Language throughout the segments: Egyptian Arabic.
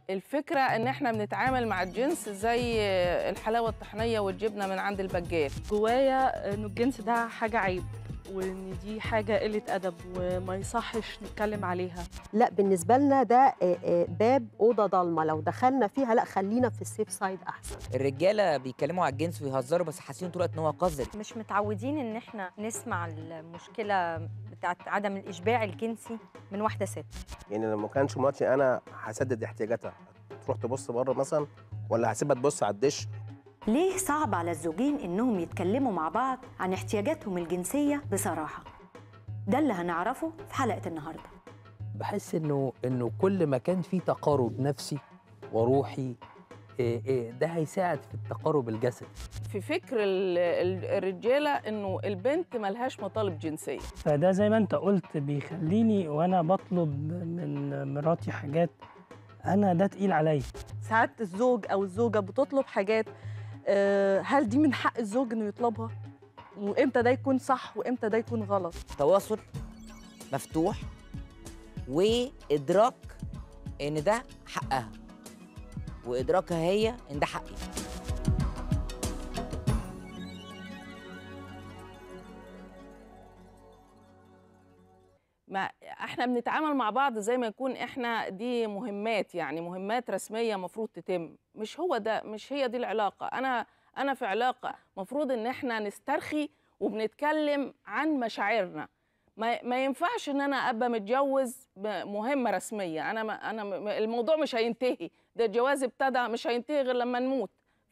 الفكره ان احنا بنتعامل مع الجنس زي الحلاوه الطحينيه والجبنه من عند البجال جوايا انه الجنس ده حاجه عيب وان دي حاجه قله ادب وما يصحش نتكلم عليها لا بالنسبه لنا ده آه، آه، باب اوضه ضلمه لو دخلنا فيها لا خلينا في السيف سايد احسن الرجاله بيتكلموا على الجنس ويهزروا بس حاسين طول الوقت ان هو قذر مش متعودين ان احنا نسمع المشكله بتاعت عدم الاشباع الجنسي من واحده ست يعني لو ما كانش مراتي انا هسدد احتياجاتها تروح تبص بره مثلا ولا هسيبها تبص على الدش ليه صعب على الزوجين إنهم يتكلموا مع بعض عن احتياجاتهم الجنسية بصراحة؟ ده اللي هنعرفه في حلقة النهاردة بحس انه انه كل ما كان في تقارب نفسي وروحي إيه إيه ده هيساعد في التقارب الجسدي في فكر ال- ال- الرجاله انه البنت ملهاش مطالب جنسيه فده زي ما انت قلت بيخليني وانا بطلب من مراتي حاجات انا ده تقيل عليا ساعات الزوج او الزوجه بتطلب حاجات آه، هل دي من حق الزوج انه يطلبها وامتى ده يكون صح وامتى ده يكون غلط تواصل مفتوح وادراك ان ده حقها وادراكها هي ان ده حقي ما احنا بنتعامل مع بعض زي ما يكون احنا دي مهمات يعني مهمات رسميه مفروض تتم مش هو ده مش هي دي العلاقه انا انا في علاقه مفروض ان احنا نسترخي وبنتكلم عن مشاعرنا ما, ما ينفعش ان انا ابقى متجوز بمهمه رسميه انا ما انا م- الموضوع مش هينتهي ده الجواز ابتدى مش هينتهي غير لما نموت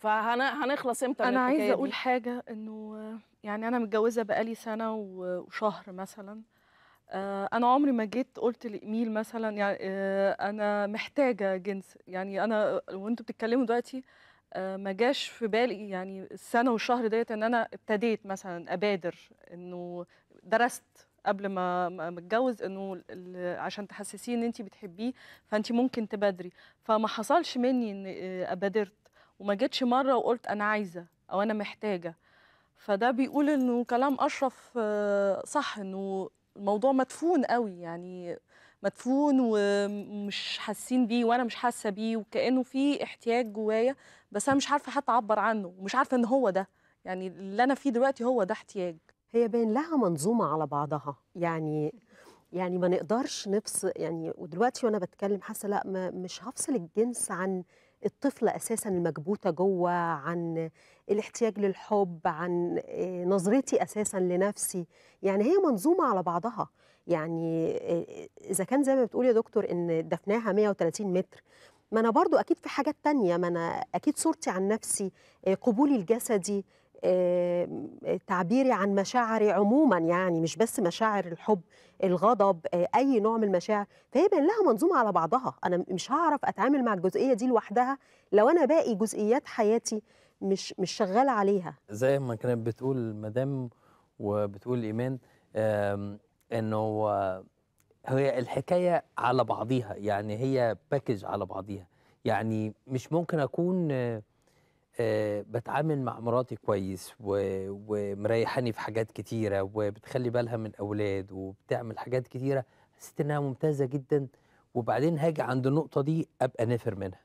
فهنخلص امتى من انا الحكاية عايزه اقول دي؟ حاجه انه آه، يعني انا متجوزه بقالي سنه و- وشهر مثلا آه، انا عمري ما جيت قلت لايميل مثلا يعني آه، انا محتاجه جنس يعني انا وانتوا بتتكلموا دلوقتي آه، ما جاش في بالي يعني السنه والشهر ديت ان انا ابتديت مثلا ابادر انه درست قبل ما ما ما اتجوز انه ال- عشان تحسسيه ان انت بتحبيه فانت ممكن تبادري فما حصلش مني ان آه، ابادرت وما جيتش مره وقلت انا عايزه او انا محتاجه فده بيقول انه كلام اشرف آه، صح انه الموضوع مدفون قوي يعني مدفون ومش حاسين بيه وانا مش حاسه بيه وكانه في احتياج جوايا بس انا مش عارفه حتى اعبر عنه ومش عارفه ان هو ده يعني اللي انا فيه دلوقتي هو ده احتياج هي باين لها منظومه على بعضها يعني يعني ما نقدرش نفصل يعني ودلوقتي وانا بتكلم حاسه لا ما مش هفصل الجنس عن الطفله اساسا المكبوته جوه عن الاحتياج للحب عن آه، نظرتي اساسا لنفسي يعني هي منظومه على بعضها يعني آه، اذا كان زي ما بتقول يا دكتور ان دفناها 130 متر ما انا برضو اكيد في حاجات تانية ما انا اكيد صورتي عن نفسي آه، قبولي الجسدي آه، تعبيري عن مشاعري عموما يعني مش بس مشاعر الحب الغضب آه، اي نوع من المشاعر فهي بين لها منظومه على بعضها انا مش هعرف اتعامل مع الجزئيه دي لوحدها لو انا باقي جزئيات حياتي مش مش شغاله عليها زي ما كانت بتقول مدام وبتقول ايمان آم، انه آه، هي الحكايه على بعضيها يعني هي باكج على بعضيها يعني مش ممكن اكون آه، آه، بتعامل مع مراتي كويس و- ومريحاني في حاجات كتيره وبتخلي بالها من الاولاد وبتعمل حاجات كتيره حسيت انها ممتازه جدا وبعدين هاجي عند النقطه دي ابقى نافر منها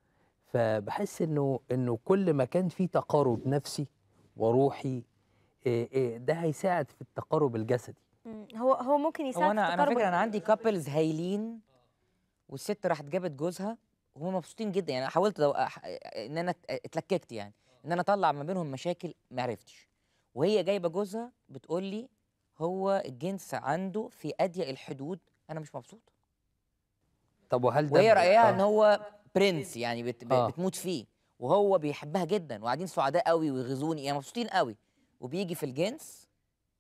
فبحس انه انه كل ما كان في تقارب نفسي وروحي إيه إيه ده هيساعد في التقارب الجسدي مم. هو هو ممكن هو يساعد في انا انا تقارب فكره انا ال- عندي كابلز هايلين والست راحت جابت جوزها وهم مبسوطين جدا يعني حاولت لو أح... ان انا ات- اتلككت يعني ان انا اطلع ما بينهم مشاكل ما عرفتش وهي جايبه جوزها بتقول لي هو الجنس عنده في اضيق الحدود انا مش مبسوطه طب وهل ده وهي ب- رايها آه. ان هو برنس يعني بت... ب- آه. بتموت فيه وهو بيحبها جدا وقاعدين سعداء قوي ويغيظوني يعني مبسوطين قوي وبيجي في الجنس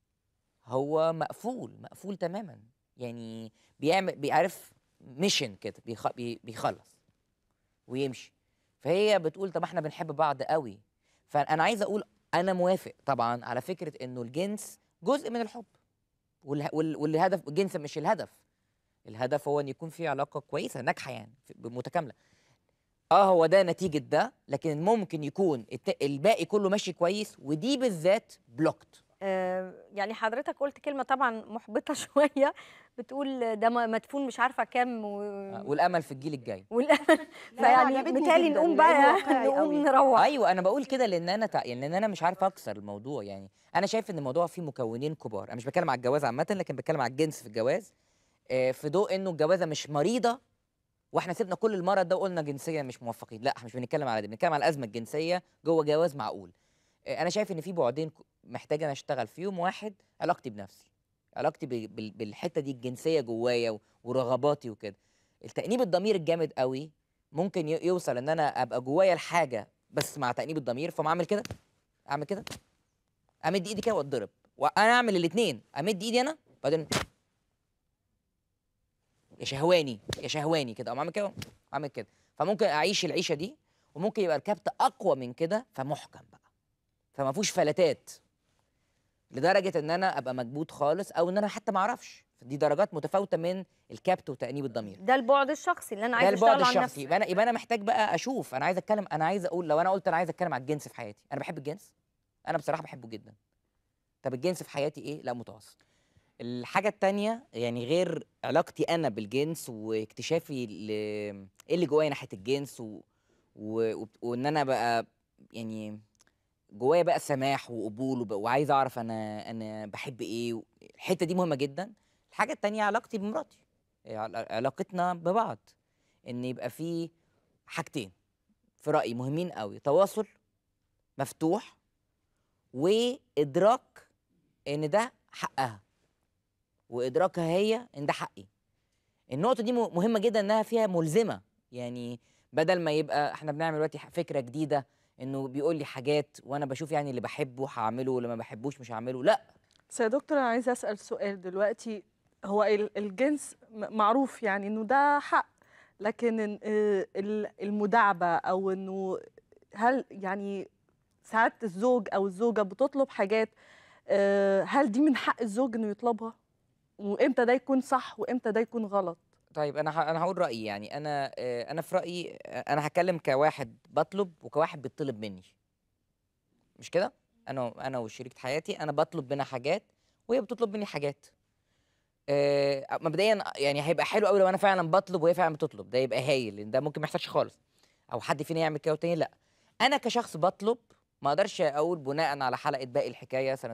هو مقفول مقفول تماما يعني بيعمل بيعرف ميشن كده بيخ... بي... بيخلص ويمشي فهي بتقول طب احنا بنحب بعض قوي فانا عايز اقول انا موافق طبعا على فكره انه الجنس جزء من الحب والها... وال... والهدف الجنس مش الهدف الهدف هو ان يكون في علاقه كويسه ناجحه يعني في- متكامله اه هو ده نتيجه ده لكن ممكن يكون الت... الباقي كله ماشي كويس ودي بالذات بلوكت آه، يعني حضرتك قلت كلمه طبعا محبطه شويه بتقول ده م- مدفون مش عارفه كام و... والامل في الجيل الجاي والامل فيعني عجبتني متهيألي جداً، نقوم لأنه بقى واقعي نقوم قوي. نروح ايوه انا بقول كده لان انا تع... يعني لان انا مش عارف اكسر الموضوع يعني انا شايف ان الموضوع فيه مكونين كبار انا مش بتكلم على الجواز عامه لكن بتكلم على الجنس في الجواز آه، في ضوء انه الجوازه مش مريضه واحنا سيبنا كل المرض ده وقلنا جنسيا مش موفقين لا احنا مش بنتكلم على ده بنتكلم على الازمه الجنسيه جوه جواز معقول آه، انا شايف ان في بعدين ك- محتاج انا اشتغل فيهم واحد علاقتي بنفسي علاقتي ب- بال- بالحته دي الجنسيه جوايا و- ورغباتي وكده التأنيب الضمير الجامد قوي ممكن ي- يوصل ان انا ابقى جوايا الحاجه بس مع تأنيب الضمير فما اعمل كده اعمل كده امد ايدي كده واتضرب وانا اعمل الاثنين امد ايدي انا بعدين يا شهواني يا شهواني كده اقوم اعمل كده اعمل كده فممكن اعيش العيشه دي وممكن يبقى الكبت اقوى من كده فمحكم بقى فما فيهوش فلتات لدرجه ان انا ابقى مكبوت خالص او ان انا حتى ما اعرفش دي درجات متفاوته من الكبت وتأنيب الضمير ده البعد الشخصي اللي انا ده عايزه البعد اشتغل عن الشخصي نفسي يبقى انا يبقى انا محتاج بقى اشوف انا عايز اتكلم انا عايز اقول لو انا قلت انا عايز اتكلم على الجنس في حياتي انا بحب الجنس انا بصراحه بحبه جدا طب الجنس في حياتي ايه لا متوسط الحاجه التانية يعني غير علاقتي انا بالجنس واكتشافي ل... ايه اللي جوايا ناحيه الجنس و... و... و... وان انا بقى يعني جوايا بقى سماح وقبول وب... وعايز اعرف انا انا بحب ايه و... الحته دي مهمه جدا الحاجه التانية علاقتي بمراتي عل- علاقتنا ببعض ان يبقى في حاجتين في رايي مهمين قوي تواصل مفتوح وادراك ان ده حقها وادراكها هي ان ده حقي النقطه دي م- مهمه جدا انها فيها ملزمه يعني بدل ما يبقى احنا بنعمل دلوقتي ح- فكره جديده انه بيقول لي حاجات وانا بشوف يعني اللي بحبه هعمله واللي ما بحبوش مش هعمله لا بس يا دكتور انا عايزه اسال سؤال دلوقتي هو ال- الجنس م- معروف يعني انه ده حق لكن إن- آه، ال- المداعبه او انه هل يعني ساعات الزوج او الزوجه بتطلب حاجات آه، هل دي من حق الزوج انه يطلبها وامتى ده يكون صح وامتى ده يكون غلط طيب انا ه- انا هقول رايي يعني انا آه، انا في رايي آه، انا هتكلم كواحد بطلب وكواحد بيطلب مني مش كده انا انا وشريكه حياتي انا بطلب منها حاجات وهي بتطلب مني حاجات آه، مبدئيا يعني هيبقى حلو قوي لو انا فعلا بطلب وهي فعلا بتطلب ده يبقى هايل لان ده ممكن ما يحصلش خالص او حد فينا يعمل كده والتاني لا انا كشخص بطلب ما اقدرش اقول بناء على حلقه باقي الحكايه سنه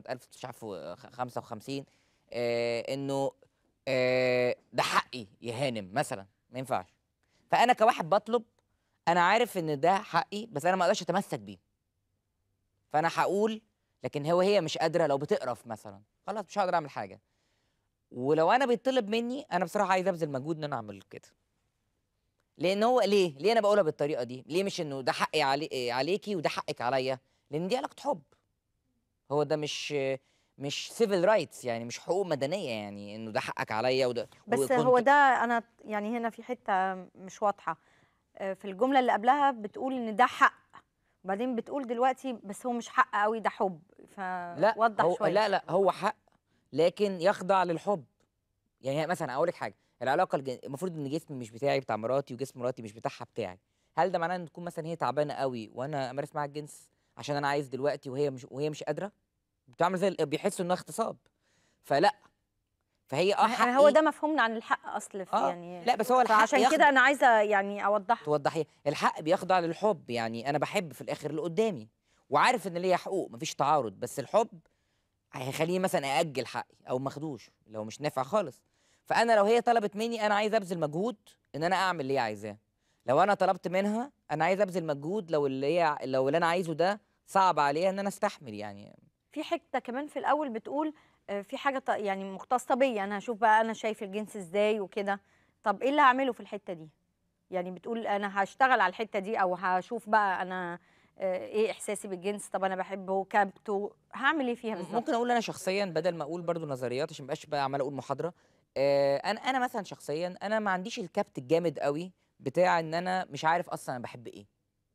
1955 آه انه آه ده حقي يا هانم مثلا ما ينفعش فانا كواحد بطلب انا عارف ان ده حقي بس انا ما اقدرش اتمسك بيه فانا هقول لكن هو هي مش قادره لو بتقرف مثلا خلاص مش هقدر اعمل حاجه ولو انا بيطلب مني انا بصراحه عايز ابذل مجهود ان انا اعمل كده لان هو ليه ليه انا بقولها بالطريقه دي ليه مش انه ده حقي علي... عليكي وده حقك عليا لان دي علاقه حب هو ده مش مش سيفل رايتس يعني مش حقوق مدنيه يعني انه ده حقك عليا وده بس وكنت- هو ده انا يعني هنا في حته مش واضحه آه، في الجمله اللي قبلها بتقول ان ده حق وبعدين بتقول دلوقتي بس هو مش حق قوي ده حب لا فوضح هو شويه لا لا هو حق لكن يخضع للحب يعني مثلا اقول لك حاجه العلاقه الجن... المفروض ان جسمي مش بتاعي بتاع مراتي وجسم مراتي مش بتاعها بتاعي هل ده معناه ان تكون مثلا هي تعبانه قوي وانا امارس معاها الجنس عشان انا عايز دلوقتي وهي مش وهي مش قادره بتعمل زي ال- بيحسوا انها اغتصاب فلا فهي اه ما حقي هو ده مفهومنا عن الحق اصل في آه، يعني لا بس هو الحق فعشان يخضع- كده انا عايزه يعني اوضحه توضحي الحق بيخضع للحب يعني انا بحب في الاخر اللي قدامي وعارف ان ليا حقوق مفيش تعارض بس الحب هيخليني مثلا ااجل حقي او ماخدوش لو مش نافع خالص فانا لو هي طلبت مني انا عايز ابذل مجهود ان انا اعمل اللي هي عايزاه لو انا طلبت منها انا عايز ابذل مجهود لو اللي هي لو اللي انا عايزه ده صعب عليها ان انا استحمل يعني في حته كمان في الاول بتقول آه، في حاجه ط- يعني مختصه بيا انا هشوف بقى انا شايف الجنس ازاي وكده طب ايه اللي هعمله في الحته دي يعني بتقول انا هشتغل على الحته دي او هشوف بقى انا آه، ايه احساسي بالجنس طب انا بحبه كابته هعمل ايه فيها بالظبط ممكن اقول انا شخصيا بدل ما اقول برضو نظريات عشان مبقاش بقى عمال اقول محاضره آه انا انا مثلا شخصيا انا ما عنديش الكبت الجامد قوي بتاع ان انا مش عارف اصلا انا بحب ايه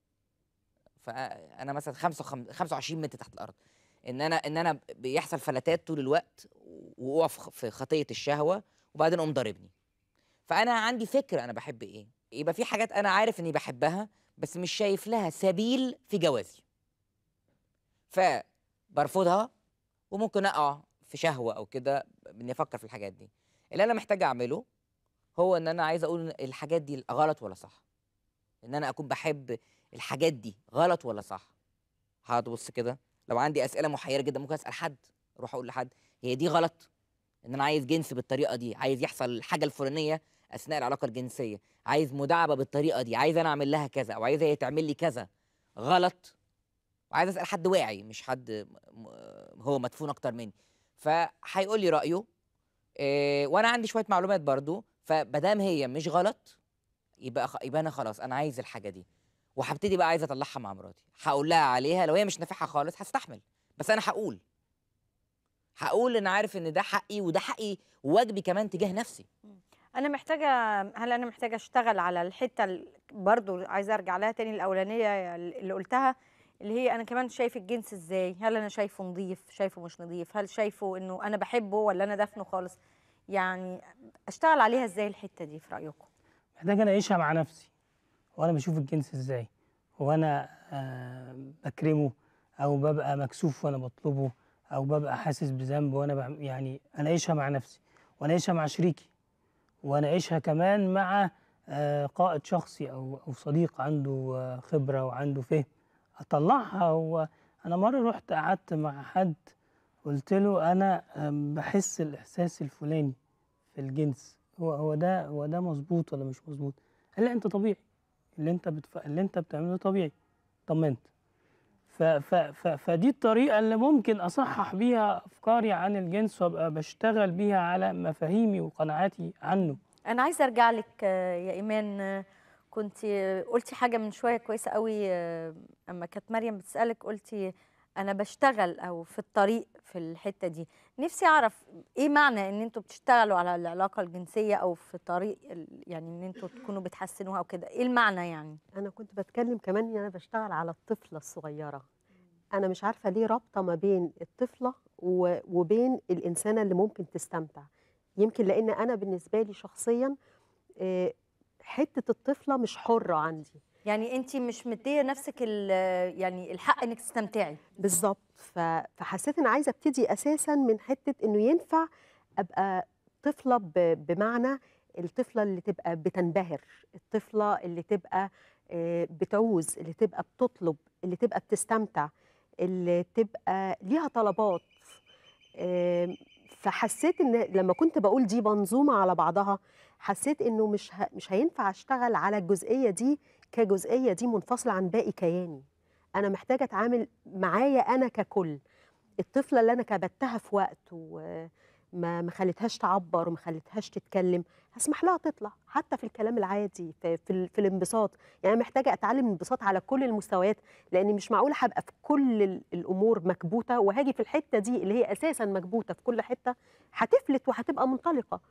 فانا مثلا 25 متر تحت الارض ان انا ان انا بيحصل فلتات طول الوقت واقف في خطيه الشهوه وبعدين اقوم ضاربني فانا عندي فكره انا بحب ايه يبقى في حاجات انا عارف اني بحبها بس مش شايف لها سبيل في جوازي فبرفضها وممكن اقع في شهوه او كده اني افكر في الحاجات دي اللي انا محتاج اعمله هو ان انا عايز اقول إن الحاجات دي غلط ولا صح ان انا اكون بحب الحاجات دي غلط ولا صح هقعد ابص كده لو عندي اسئله محيره جدا ممكن اسال حد اروح اقول لحد هي دي غلط ان انا عايز جنس بالطريقه دي عايز يحصل الحاجه الفلانيه اثناء العلاقه الجنسيه عايز مداعبه بالطريقه دي عايز انا اعمل لها كذا او عايزها هي تعمل لي كذا غلط وعايز اسال حد واعي مش حد م- م- هو مدفون اكتر مني فهيقول لي رايه إيه وانا عندي شويه معلومات برضو فمادام هي مش غلط يبقى خ... يبقى انا خلاص انا عايز الحاجه دي وهبتدي بقى عايز اطلعها مع مراتي هقول لها عليها لو هي مش نافعها خالص هستحمل بس انا هقول هقول ان عارف ان ده حقي وده حقي وواجبي كمان تجاه نفسي انا محتاجه هل انا محتاجه اشتغل على الحته ال- برضو عايزه ارجع لها تاني الاولانيه اللي قلتها اللي هي انا كمان شايف الجنس ازاي هل انا شايفه نظيف شايفه مش نظيف هل شايفه انه انا بحبه ولا انا دفنه خالص يعني اشتغل عليها ازاي الحته دي في رايكم محتاج انا اعيشها مع نفسي وانا بشوف الجنس ازاي هو انا آه بكرمه او ببقى مكسوف وانا بطلبه او ببقى حاسس بذنب وانا بعم- يعني انا اعيشها مع نفسي وانا اعيشها مع شريكي وانا اعيشها كمان مع آه قائد شخصي او او صديق عنده آه خبره وعنده فهم اطلعها وانا مره رحت قعدت مع حد قلت له انا آم، بحس الاحساس الفلاني في الجنس هو هو ده هو ده مظبوط ولا مش مظبوط قال لي انت طبيعي اللي انت بتف... اللي انت بتعمله طبيعي طمنت ف... ف... ف... فدي الطريقه اللي ممكن اصحح بيها افكاري عن الجنس وابقى بشتغل بيها على مفاهيمي وقناعاتي عنه انا عايزه ارجع لك آه، يا ايمان آه، كنت قلتي حاجه من شويه كويسه قوي آه، اما كانت مريم بتسالك قلتي انا بشتغل او في الطريق في الحته دي نفسي اعرف ايه معنى ان انتوا بتشتغلوا على العلاقه الجنسيه او في طريق ال- يعني ان انتوا تكونوا بتحسنوها او كده ايه المعنى يعني انا كنت بتكلم كمان ان انا بشتغل على الطفله الصغيره انا مش عارفه ليه رابطه ما بين الطفله و- وبين الانسانه اللي ممكن تستمتع يمكن لان انا بالنسبه لي شخصيا آه، حته الطفله مش حره عندي يعني انت مش مديه نفسك ال- يعني الحق انك تستمتعي بالظبط ف- فحسيت ان عايزه ابتدي اساسا من حته انه ينفع ابقى طفله ب- بمعنى الطفله اللي تبقى بتنبهر الطفله اللي تبقى آه، بتعوز اللي تبقى بتطلب اللي تبقى بتستمتع اللي تبقى ليها طلبات آم، فحسيت ان لما كنت بقول دي منظومه على بعضها حسيت انه مش ه... مش هينفع اشتغل على الجزئيه دي كجزئيه دي منفصله عن باقي كياني انا محتاجه اتعامل معايا انا ككل الطفله اللي انا كبتها في وقت وما ما خليتهاش تعبر وما خليتهاش تتكلم هسمح لها تطلع حتى في الكلام العادي في, في, ال- في الانبساط يعني أنا محتاجه اتعلم الانبساط على كل المستويات لاني مش معقوله هبقى في كل ال- الامور مكبوته وهاجي في الحته دي اللي هي اساسا مكبوته في كل حته هتفلت وهتبقى منطلقه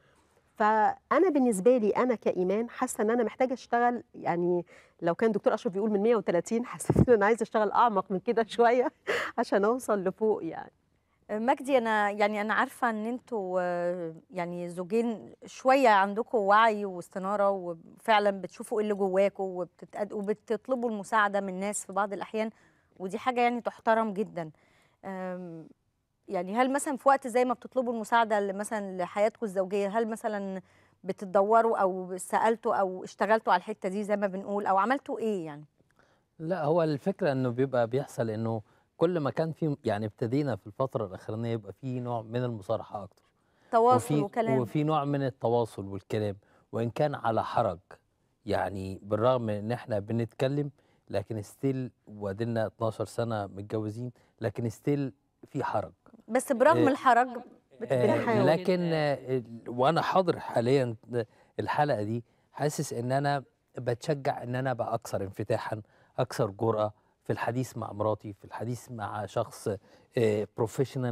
فانا بالنسبه لي انا كايمان حاسه ان انا محتاجه اشتغل يعني لو كان دكتور اشرف بيقول من 130 حسيت ان انا عايزه اشتغل اعمق من كده شويه عشان اوصل لفوق يعني مجدي انا يعني انا عارفه ان انتوا آه، يعني زوجين شويه عندكم وعي واستناره وفعلا بتشوفوا ايه اللي جواكم وبتتقد... وبتطلبوا المساعده من الناس في بعض الاحيان ودي حاجه يعني تحترم جدا أم، يعني هل مثلا في وقت زي ما بتطلبوا المساعده ل- مثلا لحياتكم الزوجيه هل مثلا بتدوروا او سالتوا او اشتغلتوا على الحته دي زي ما بنقول او عملتوا ايه يعني لا هو الفكرة انه بيبقى بيحصل انه كل ما كان في يعني ابتدينا في الفترة الأخرانية يبقى في نوع من المصارحة أكتر تواصل وفي وكلام وفي نوع من التواصل والكلام وإن كان على حرج يعني بالرغم من إن إحنا بنتكلم لكن ستيل وادلنا 12 سنة متجوزين لكن ستيل في حرج بس برغم آه، الحرج بت- آه، بنحاول. لكن آه، ال- وانا حاضر حاليا الحلقه دي حاسس ان انا بتشجع ان انا ابقى اكثر انفتاحا اكثر جرأه في الحديث مع مراتي في الحديث مع شخص بروفيشنال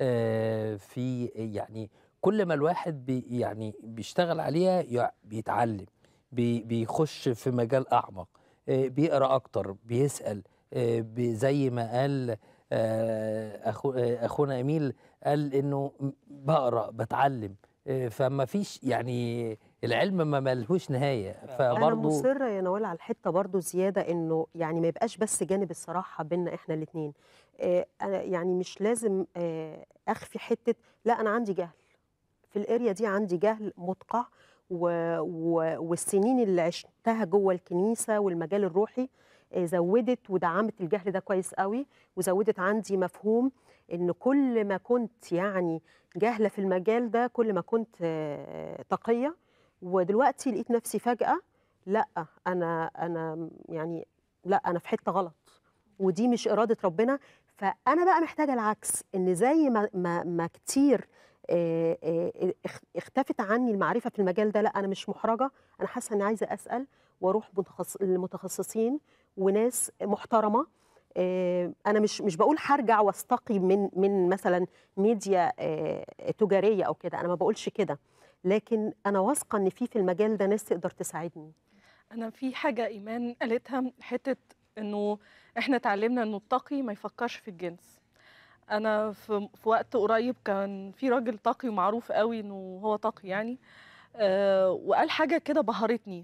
في يعني كل ما الواحد بي يعني بيشتغل عليها يع- بيتعلم بي بيخش في مجال اعمق آه، بيقرا اكتر بيسال آه، بي- زي ما قال آه، أخو آه، اخونا اميل قال انه م- بقرا بتعلم آه، فما فيش يعني العلم ما ملهوش نهايه انا فبرضه مصره يا نوال على الحته برضو زياده انه يعني ما يبقاش بس جانب الصراحه بينا احنا الاثنين آه، أنا يعني مش لازم آه، اخفي حته لا انا عندي جهل في الاريا دي عندي جهل مدقع و... و... والسنين اللي عشتها جوه الكنيسه والمجال الروحي آه، زودت ودعمت الجهل ده كويس قوي وزودت عندي مفهوم ان كل ما كنت يعني جاهله في المجال ده كل ما كنت آه، تقيه ودلوقتي لقيت نفسي فجاه لا انا انا يعني لا انا في حته غلط ودي مش اراده ربنا فانا بقى محتاجه العكس ان زي ما ما, ما كتير آه، آه، اخ- اختفت عني المعرفه في المجال ده لا انا مش محرجه انا حاسه اني عايزه اسال واروح متخص... للمتخصصين وناس محترمه آه، انا مش مش بقول هرجع واستقي من من مثلا ميديا آه، تجاريه او كده انا ما بقولش كده لكن انا واثقه ان في في المجال ده ناس تقدر تساعدني انا في حاجه ايمان قالتها حته انه احنا اتعلمنا انه التقي ما يفكرش في الجنس انا في, في وقت قريب كان في راجل تقي ومعروف قوي انه هو تقي يعني آه وقال حاجه كده بهرتني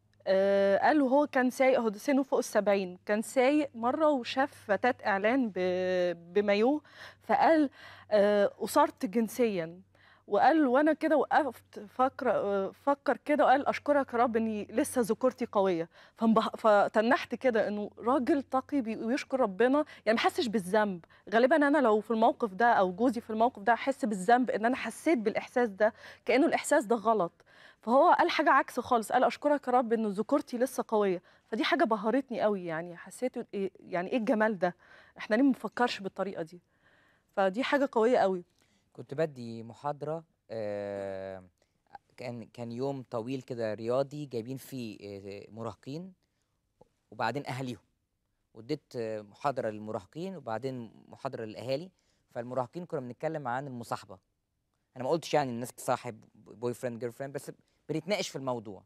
آه قال وهو كان سايق هو سنه فوق السبعين كان سايق مره وشاف فتاه اعلان ب- بمايوه فقال آه اثرت جنسيا وقال وانا كده وقفت فكر فكر كده وقال اشكرك يا رب اني لسه ذكورتي قويه فانبه- فتنحت كده انه راجل تقي بي- ويشكر ربنا يعني ما حسش بالذنب غالبا انا لو في الموقف ده او جوزي في الموقف ده احس بالذنب ان انا حسيت بالاحساس ده كانه الاحساس ده غلط فهو قال حاجه عكس خالص قال اشكرك يا رب انه ذكورتي لسه قويه فدي حاجه بهرتني قوي يعني حسيت إيه يعني ايه الجمال ده احنا ليه ما بنفكرش بالطريقه دي فدي حاجه قويه قوي كنت بدي محاضرة آه، كان كان يوم طويل كده رياضي جايبين فيه آه، مراهقين وبعدين أهاليهم واديت آه، محاضرة للمراهقين وبعدين محاضرة للأهالي فالمراهقين كنا بنتكلم عن المصاحبة أنا ما قلتش يعني الناس تصاحب بوي فريند جيرل فريند بس بنتناقش في الموضوع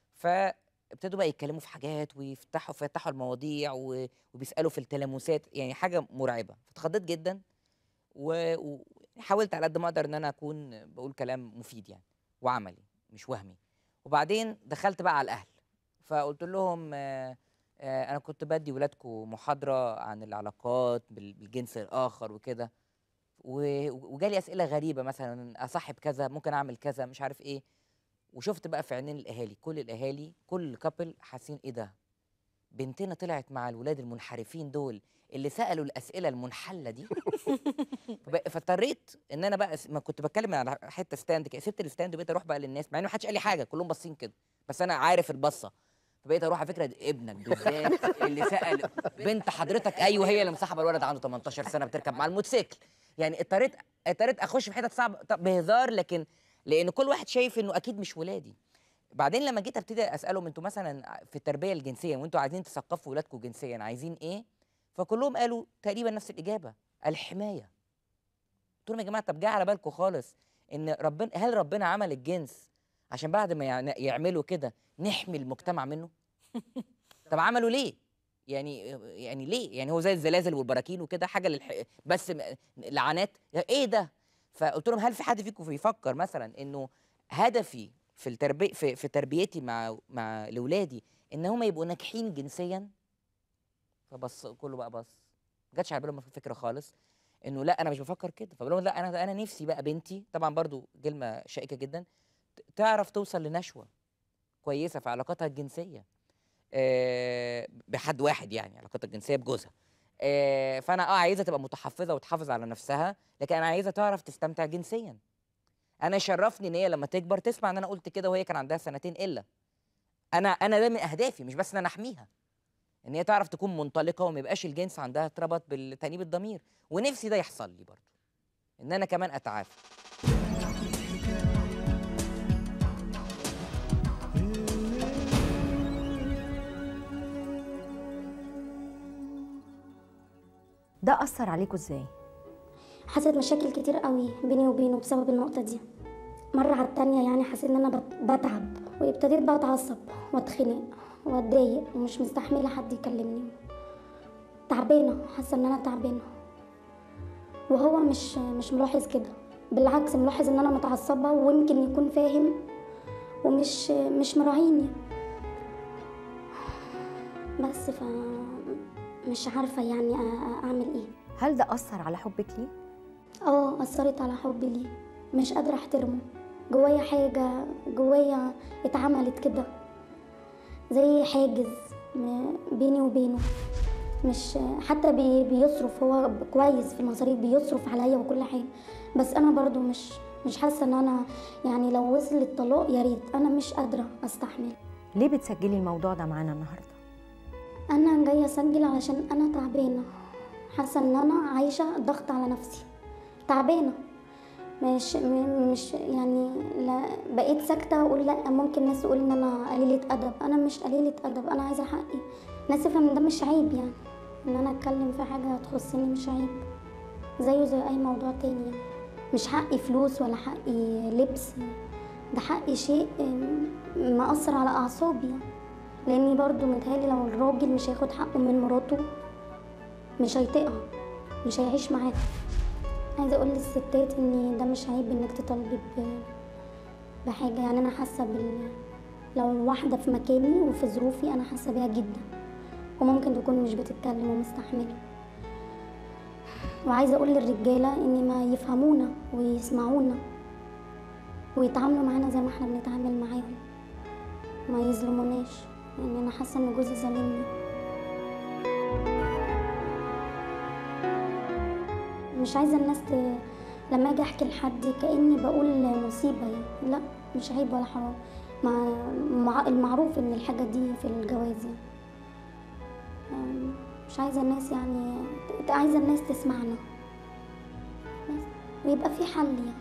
فابتدوا بقى يتكلموا في حاجات ويفتحوا فيفتحوا المواضيع و- وبيسألوا في التلامسات يعني حاجة مرعبة فاتخضيت جدا و... و... حاولت على قد ما اقدر ان انا اكون بقول كلام مفيد يعني وعملي مش وهمي وبعدين دخلت بقى على الاهل فقلت لهم آه، آه، انا كنت بدي ولادكم محاضره عن العلاقات بال- بالجنس الاخر وكده و- وجالي اسئله غريبه مثلا اصاحب كذا ممكن اعمل كذا مش عارف ايه وشفت بقى في عينين الاهالي كل الاهالي كل كابل حاسين ايه ده بنتنا طلعت مع الولاد المنحرفين دول اللي سالوا الاسئله المنحله دي فب- فاضطريت ان انا بقى س- ما كنت بتكلم على حته ستاند كده سبت الستاند وبقيت اروح بقى للناس مع ان ما حدش قال لي حاجه كلهم باصين كده بس انا عارف البصه فبقيت اروح على فكره ابنك بالذات اللي سال بنت حضرتك ايوه هي اللي مصاحبه الولد عنده 18 سنه بتركب مع الموتوسيكل يعني اضطريت اضطريت اخش في حتت صعبه طب بهزار لكن لان كل واحد شايف انه اكيد مش ولادي بعدين لما جيت ابتدي اسالهم انتوا مثلا في التربيه الجنسيه وانتوا عايزين تثقفوا ولادكم جنسيا عايزين ايه فكلهم قالوا تقريبا نفس الاجابه الحمايه قلت لهم يا جماعه طب جه على بالكم خالص ان ربنا هل ربنا عمل الجنس عشان بعد ما يعن- يعملوا كده نحمي المجتمع منه طب عملوا ليه يعني يعني ليه يعني هو زي الزلازل والبراكين وكده حاجه للح... بس م- لعنات ايه ده فقلت لهم هل في حد فيكم بيفكر مثلا انه هدفي في التربيه في, في تربيتي مع مع لاولادي ان هم يبقوا ناجحين جنسيا فبص كله بقى بص ما جاتش على بالهم الفكره خالص انه لا انا مش بفكر كده فبقول لهم لا انا انا نفسي بقى بنتي طبعا برضو كلمه شائكه جدا ت- تعرف توصل لنشوه كويسه في علاقاتها الجنسيه آه، بحد واحد يعني علاقتها الجنسيه بجوزها آه، فانا اه عايزه تبقى متحفظه وتحافظ على نفسها لكن انا عايزه تعرف تستمتع جنسيا انا يشرفني ان هي لما تكبر تسمع ان انا قلت كده وهي كان عندها سنتين الا انا انا ده من اهدافي مش بس ان انا احميها ان هي تعرف تكون منطلقه وما يبقاش الجنس عندها اتربط بالتانيب الضمير ونفسي ده يحصل لي برضه ان انا كمان اتعافى ده أثر عليكم إزاي؟ حصلت مشاكل كتير قوي بيني وبينه بسبب النقطة دي مرة على التانية يعني حسيت ان انا بت- بتعب وابتديت بقى اتعصب واتخنق واتضايق ومش مستحملة حد يكلمني تعبانة حاسة ان انا تعبانة وهو مش مش ملاحظ كده بالعكس ملاحظ ان انا متعصبة ويمكن يكون فاهم ومش مش مراعيني بس ف مش عارفة يعني أ- أ- اعمل ايه هل ده اثر على حبك ليه اه اثرت على حبي ليه مش قادره احترمه جوايا حاجه جوايا اتعملت كده زي حاجز م- بيني وبينه مش حتى بي بيصرف هو كويس في المصاريف بيصرف عليا وكل حاجه بس انا برضو مش مش حاسه ان انا يعني لو وصل للطلاق يا ريت انا مش قادره استحمل ليه بتسجلي الموضوع ده معانا النهارده انا جايه اسجل علشان انا تعبانه حاسه ان انا عايشه ضغط على نفسي تعبانه مش م- مش يعني لا بقيت ساكته واقول لا ممكن الناس تقول ان انا قليله ادب انا مش قليله ادب انا عايزه حقي الناس تفهم ان ده مش عيب يعني ان انا اتكلم في حاجه تخصني مش عيب زيه زي اي موضوع تاني يعني مش حقي فلوس ولا حقي لبس ده حقي شيء م- مأثر على اعصابي يعني لاني برضو متهيألي لو الراجل مش هياخد حقه من مراته مش هيطيقها مش هيعيش معاها عايزه اقول للستات ان ده مش عيب انك تطالبي ب- بحاجه يعني انا حاسه بال لو واحده في مكاني وفي ظروفي انا حاسه بيها جدا وممكن تكون مش بتتكلم ومستحمله وعايزه اقول للرجاله ان ما يفهمونا ويسمعونا ويتعاملوا معانا زي ما احنا بنتعامل معاهم ما يظلموناش يعني انا حاسه ان جوزي ظالمني مش عايزه الناس ت... لما اجي احكي لحد كاني بقول مصيبه يعني لا مش عيب ولا حرام مع... مع... المعروف ان الحاجه دي في الجواز يعني أم، مش عايزه الناس يعني ت- عايزه الناس تسمعنا بس ويبقى في حل يعني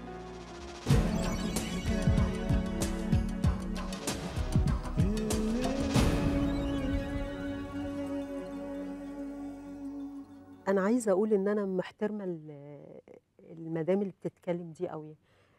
انا عايزه اقول ان انا محترمه ال- المدام اللي بتتكلم دي قوي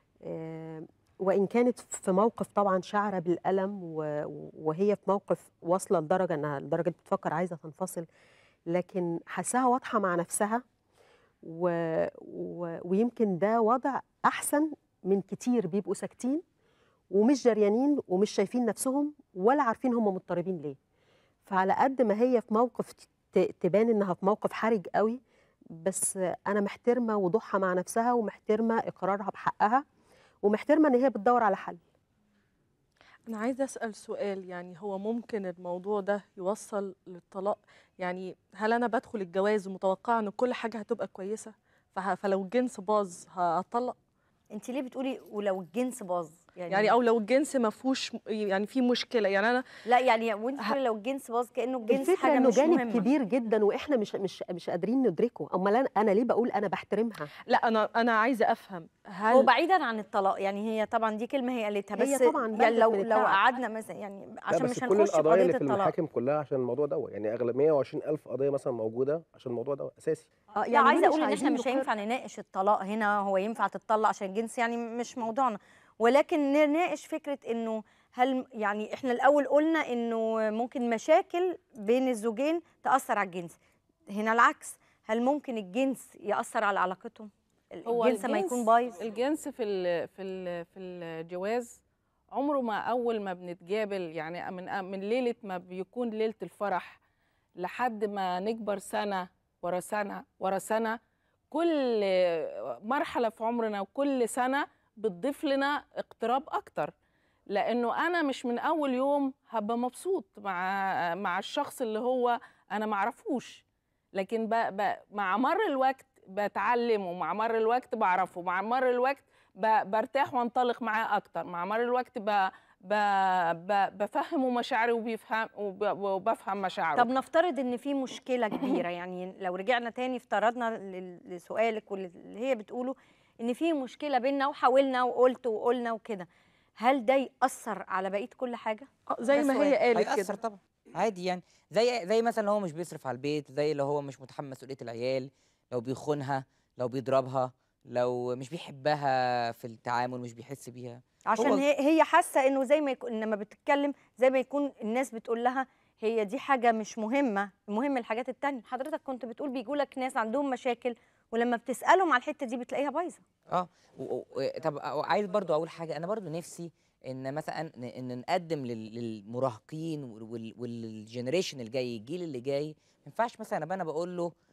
آه، وان كانت في موقف طبعا شعره بالالم و- وهي في موقف واصله لدرجه انها لدرجه بتفكر عايزه تنفصل لكن حاساها واضحه مع نفسها و... و... ويمكن ده وضع احسن من كتير بيبقوا ساكتين ومش جريانين ومش شايفين نفسهم ولا عارفين هم مضطربين ليه فعلى قد ما هي في موقف ت- تبان انها في موقف حرج قوي بس انا محترمه وضوحها مع نفسها ومحترمه اقرارها بحقها ومحترمه ان هي بتدور على حل أنا عايزة أسأل سؤال يعني هو ممكن الموضوع ده يوصل للطلاق يعني هل أنا بدخل الجواز ومتوقعة إن كل حاجة هتبقى كويسة فه- فلو الجنس باظ هطلق انت ليه بتقولي ولو الجنس باظ يعني, يعني أو لو الجنس ما فيهوش يعني في مشكلة يعني أنا لا يعني وانت بتقولي لو الجنس باظ كانه الجنس الفكره حاجه انه مش جانب مهمه كبير جدا واحنا مش مش مش قادرين ندركه امال انا انا ليه بقول انا بحترمها لا أنا أنا عايزة أفهم هل هو بعيدا عن الطلاق يعني هي طبعا دي كلمه هي قالتها بس هي طبعاً يعني بلغت لو من لو التعب. قعدنا مثلا يعني لا عشان بس مش كل هنخش في القضايا قضيه اللي في الطلاق المحاكم كلها عشان الموضوع ده يعني اغلب 120 الف قضيه مثلا موجوده عشان الموضوع ده اساسي آه، لا عايزه ليه اقول ان احنا عايزين مش نقر- هينفع نناقش الطلاق هنا هو ينفع تطلق عشان الجنس يعني مش موضوعنا ولكن نناقش فكره انه هل يعني احنا الاول قلنا انه ممكن مشاكل بين الزوجين تاثر على الجنس هنا العكس هل ممكن الجنس ياثر على علاقتهم هو الجنس ما يكون بايظ الجنس في ال في ال في الجواز عمره ما اول ما بنتقابل يعني من من ليله ما بيكون ليله الفرح لحد ما نكبر سنه ورا سنه ورا سنه كل مرحله في عمرنا وكل سنه بتضيف لنا اقتراب اكتر لانه انا مش من اول يوم هبقى مبسوط مع مع الشخص اللي هو انا معرفوش لكن ب... ب... مع مر الوقت بتعلم ومع مر الوقت بعرفه مع مر الوقت ب... برتاح وانطلق معاه اكتر مع مر الوقت ب... ب... ب... بفهمه مشاعري وبيفهم وب... وبفهم مشاعره طب نفترض ان في مشكله كبيره يعني لو رجعنا تاني افترضنا لل- لسؤالك واللي هي بتقوله ان في مشكله بينا وحاولنا وقلت وقلنا وكده هل ده ياثر على بقيه كل حاجه آه، زي ده ما سؤال. هي قالت هيأثر كده طبعا عادي يعني زي زي مثلا لو هو مش بيصرف على البيت زي لو هو مش متحمل مسؤوليه العيال لو بيخونها لو بيضربها لو مش بيحبها في التعامل مش بيحس بيها عشان هو- هي هي حاسه انه زي ما يكون لما بتتكلم زي ما يكون الناس بتقول لها هي دي حاجه مش مهمه المهم الحاجات التانية حضرتك كنت بتقول بيجوا لك ناس عندهم مشاكل ولما بتسالهم على الحته دي بتلاقيها بايظه اه و- و- و- طب عايز برضو اقول حاجه انا برضو نفسي ان مثلا ن- ان نقدم لل- للمراهقين وال- والجنريشن الجاي الجيل اللي جاي ما ينفعش مثلا ابقى انا بقول له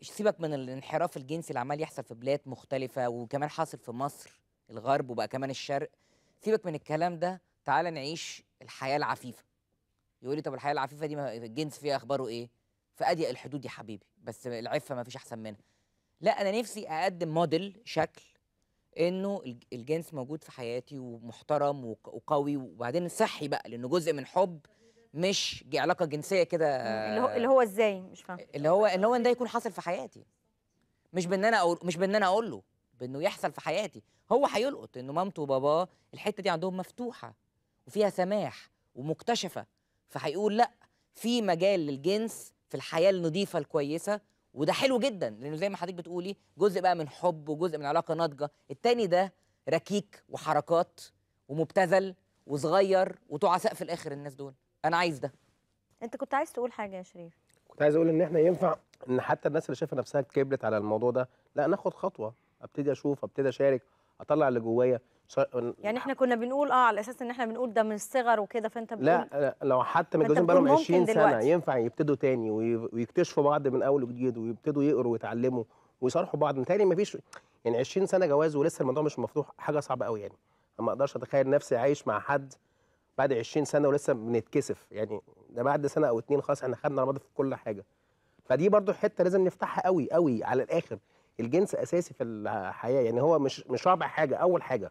سيبك من الانحراف الجنسي اللي عمال يحصل في بلاد مختلفه وكمان حاصل في مصر الغرب وبقى كمان الشرق سيبك من الكلام ده تعال نعيش الحياه العفيفه يقول لي طب الحياه العفيفه دي ما- الجنس فيها اخباره ايه في اضيق الحدود يا حبيبي بس العفه ما فيش احسن منها لا انا نفسي اقدم موديل شكل انه الج- الجنس موجود في حياتي ومحترم وق- وقوي وبعدين صحي بقى لانه جزء من حب مش ج- علاقه جنسيه كده اللي هو اللي هو ازاي مش فاهم اللي هو اللي هو ان ده يكون حاصل في حياتي مش بان انا اقول مش بان انا اقول له بانه يحصل في حياتي هو هيلقط انه مامته وباباه الحته دي عندهم مفتوحه وفيها سماح ومكتشفه فهيقول لا في مجال للجنس في الحياه النظيفه الكويسه وده حلو جدا لانه زي ما حضرتك بتقولي جزء بقى من حب وجزء من علاقه ناضجه التاني ده ركيك وحركات ومبتذل وصغير وتعساء في الاخر الناس دول انا عايز ده انت كنت عايز تقول حاجه يا شريف كنت عايز اقول ان احنا ينفع ان حتى الناس اللي شايفه نفسها كبرت على الموضوع ده لا ناخد خطوه ابتدي اشوف ابتدي اشارك اطلع اللي جوايا صار- يعني احنا كنا بنقول اه على اساس ان احنا بنقول ده من الصغر وكده فانت بتقول لا لا، لو حتى ما أنت متجوزين بقالهم بتقول ممكن 20 سنه دلوقتي. ينفع يبتدوا تاني وي- ويكتشفوا بعض من اول وجديد ويبتدوا يقروا ويتعلموا ويصارحوا بعض متهيألي مفيش يعني 20 سنه جواز ولسه الموضوع مش مفتوح حاجه صعبه قوي يعني أنا ما اقدرش اتخيل نفسي عايش مع حد بعد 20 سنه ولسه بنتكسف يعني ده بعد سنه او اتنين خلاص احنا خدنا على بعض في كل حاجه فدي برضو حته لازم نفتحها قوي قوي على الاخر الجنس اساسي في الحياه يعني هو مش مش رابع حاجه اول حاجه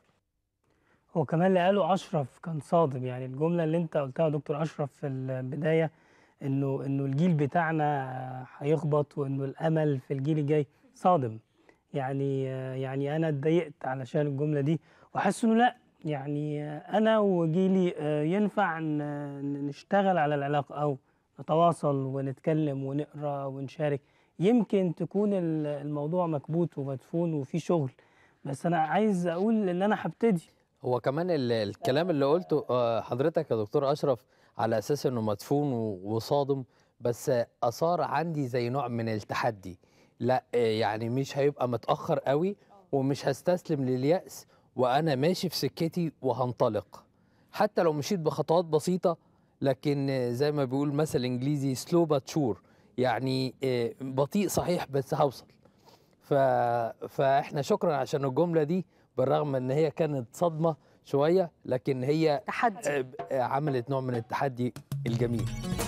هو كمان اللي قاله اشرف كان صادم يعني الجمله اللي انت قلتها يا دكتور اشرف في البدايه انه انه الجيل بتاعنا هيخبط وانه الامل في الجيل الجاي صادم يعني يعني انا اتضايقت علشان الجمله دي وحاسس انه لا يعني انا وجيلي ينفع ن- نشتغل على العلاقه او نتواصل ونتكلم ونقرا ونشارك يمكن تكون ال- الموضوع مكبوت ومدفون وفي شغل بس انا عايز اقول ان انا هبتدي هو كمان ال- الكلام اللي قلته آه، حضرتك يا دكتور اشرف على اساس انه مدفون و- وصادم بس اثار عندي زي نوع من التحدي لا آه، يعني مش هيبقى متاخر قوي ومش هستسلم للياس وانا ماشي في سكتي وهنطلق حتى لو مشيت بخطوات بسيطه لكن آه، زي ما بيقول مثل انجليزي سلو بات شور يعني آه، بطيء صحيح بس هوصل ف... فاحنا شكرا عشان الجمله دي بالرغم ان هي كانت صدمه شويه لكن هي تحدي آه، آه، عملت نوع من التحدي الجميل